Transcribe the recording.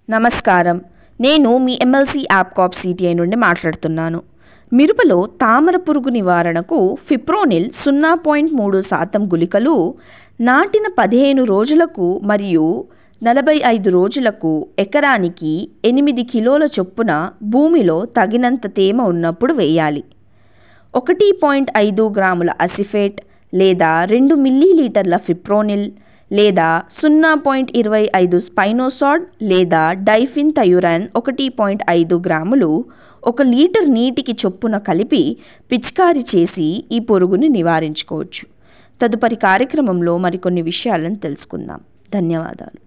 నమస్కారం నేను మీ MLC యాప్కాప్ CTI నుండి మాట్లాడుతున్నాను మిరపలో తామర పురుగు నివారణకు ఫిప్రోనిల్ సున్నా పాయింట్ మూడు శాతం గుళికలు నాటిన పదిహేను రోజులకు మరియు నలభై ఐదు రోజులకు ఎకరానికి ఎనిమిది కిలోల చొప్పున భూమిలో తగినంత తేమ ఉన్నప్పుడు వేయాలి ఒకటి పాయింట్ ఐదు గ్రాముల అసిఫేట్ లేదా రెండు మిల్లీలీటర్ల ఫిప్రోనిల్ లేదా సున్నా పాయింట్ ఇరవై ఐదు స్పైనోసాడ్ లేదా డైఫిన్ థయురాన్ ఒకటి పాయింట్ ఐదు గ్రాములు ఒక లీటర్ నీటికి చొప్పున కలిపి పిచికారీ చేసి ఈ పురుగుని నివారించుకోవచ్చు తదుపరి కార్యక్రమంలో మరికొన్ని విషయాలను తెలుసుకుందాం ధన్యవాదాలు